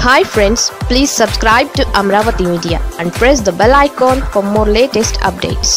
hi friends please subscribe to Amaravati media and press the bell icon for more latest updates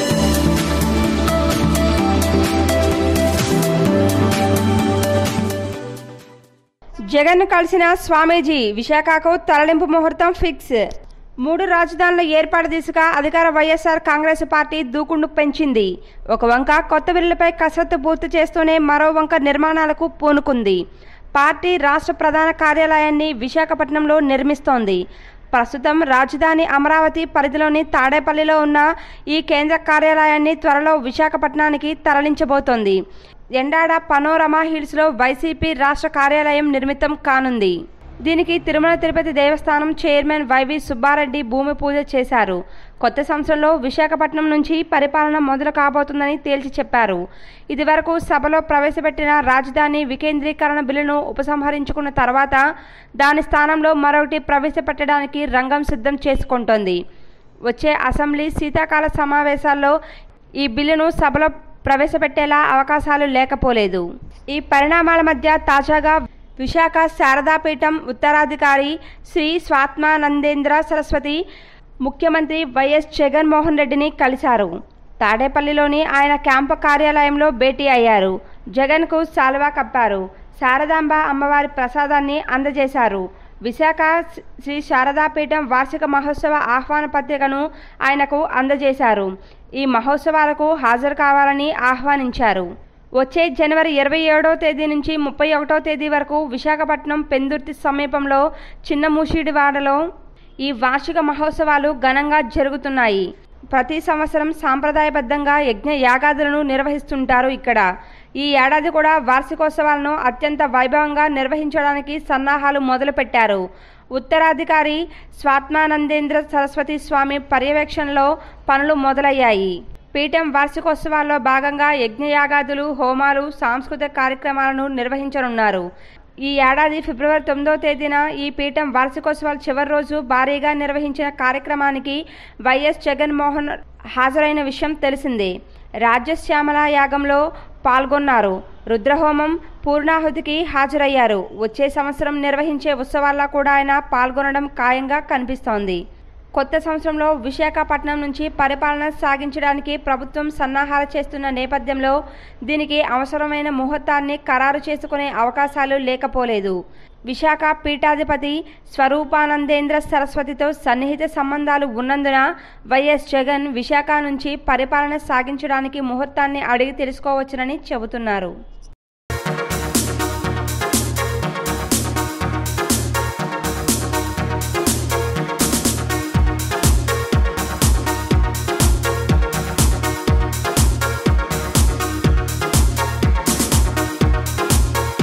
Jagan కలిసిన స్వామీజీ విశాఖకు తరలింపు ముహూర్తం fix మూడు రాజధానుల ఏర్పాటు దిశగా అధికార వైఎస్ఆర్ కాంగ్రెస్ పార్టీ దూకుడు పెంచింది ఒక వంక కొత్త బిల్లులపై కసరత్తు పూర్తి చేస్తూనే మరో వంక నిర్మాణాలకు పూనుకుంది పార్టీ రాష్ట్ర ప్రధాన కార్యాలయాన్ని విశాఖపట్నంలో నిర్మిస్తోంది ప్రస్తుతం రాజధాని అమరావతి పరిధిలోని తాడేపల్లిలో ఉన్న ఈ కేంద్ర కార్యాలయాన్ని త్వరలో విశాఖపట్నానికి తరలించబోతోంది ఎండాడ పనోరమా హిల్స్లో వైసీపీ రాష్ట్ర కార్యాలయం నిర్మితం కానుంది దీనికి తిరుమల తిరుపతి దేవస్థానం చైర్మన్ వైవి సుబ్బారెడ్డి భూమి పూజ చేశారు కొత్త సంవత్సరంలో విశాఖపట్నం నుంచి పరిపాలన మొదలు కాబోతుందని తేల్చి చెప్పారు ఇదివరకు సభలో ప్రవేశపెట్టిన రాజధాని వికేంద్రీకరణ బిల్లును ఉపసంహరించుకున్న తర్వాత దాని స్థానంలో మరొకటి ప్రవేశపెట్టడానికి రంగం సిద్ధం చేసుకుంటోంది వచ్చే అసెంబ్లీ శీతాకాల సమావేశాల్లో ఈ బిల్లును సభలో ప్రవేశపెట్టేలా అవకాశాలు లేకపోలేదు ఈ పరిణామాల మధ్య తాజాగా విశాఖ శారదాపీఠం ఉత్తరాధికారి శ్రీ స్వాత్మానందేంద్ర సరస్వతి ముఖ్యమంత్రి వైఎస్ జగన్మోహన్ రెడ్డిని కలిశారు తాడేపల్లిలోని ఆయన క్యాంపు కార్యాలయంలో భేటీ అయ్యారు జగన్కు శాలువా కప్పారు శారదాంబ అమ్మవారి ప్రసాదాన్ని అందజేశారు విశాఖ శ్రీ శారదాపీఠం వార్షిక మహోత్సవ ఆహ్వాన పత్రికను ఆయనకు అందజేశారు ఈ మహోత్సవాలకు హాజరు కావాలని ఆహ్వానించారు వచ్చే జనవరి ఇరవై ఏడో తేదీ నుంచి ముప్పై ఒకటో తేదీ వరకు విశాఖపట్నం పెందుర్తి సమీపంలో చిన్నమూషిడివాడలో ఈ వార్షిక మహోత్సవాలు ఘనంగా జరుగుతున్నాయి ప్రతి సంవత్సరం సాంప్రదాయబద్ధంగా యజ్ఞ యాగాదులను నిర్వహిస్తుంటారు ఇక్కడ ఈ ఏడాది కూడా వార్షికోత్సవాలను అత్యంత వైభవంగా నిర్వహించడానికి సన్నాహాలు మొదలుపెట్టారు ఉత్తరాధికారి స్వాత్మానందేంద్ర సరస్వతి స్వామి పర్యవేక్షణలో పనులు మొదలయ్యాయి పీఠం వార్షికోత్సవాల్లో భాగంగా యజ్ఞయాగాదులు హోమాలు సాంస్కృతిక కార్యక్రమాలను నిర్వహించనున్నారు ఈ ఏడాది ఫిబ్రవరి తొమ్మిదో తేదీన ఈ పీఠం వార్షికోత్సవాల చివరి రోజు భారీగా నిర్వహించిన కార్యక్రమానికి వైఎస్ జగన్మోహన్ హాజరైన విషయం తెలిసిందే రాజ్యశ్యామల యాగంలో పాల్గొన్నారు రుద్రహోమం పూర్ణాహుతికి హాజరయ్యారు వచ్చే సంవత్సరం నిర్వహించే ఉత్సవాల్లో కూడా ఆయన పాల్గొనడం ఖాయంగా కనిపిస్తోంది కొత్త సంవత్సరంలో విశాఖపట్నం నుంచి పరిపాలన సాగించడానికి ప్రభుత్వం సన్నాహాలు చేస్తున్న నేపథ్యంలో దీనికి అవసరమైన ముహూర్తాన్ని ఖరారు చేసుకునే అవకాశాలు లేకపోలేదు విశాఖ పీఠాధిపతి స్వరూపానందేంద్ర సరస్వతితో సన్నిహిత సంబంధాలు ఉన్నందున వైఎస్ జగన్ విశాఖ నుంచి పరిపాలన సాగించడానికి ముహూర్తాన్ని అడిగి తెలుసుకోవచ్చునని చెబుతున్నారు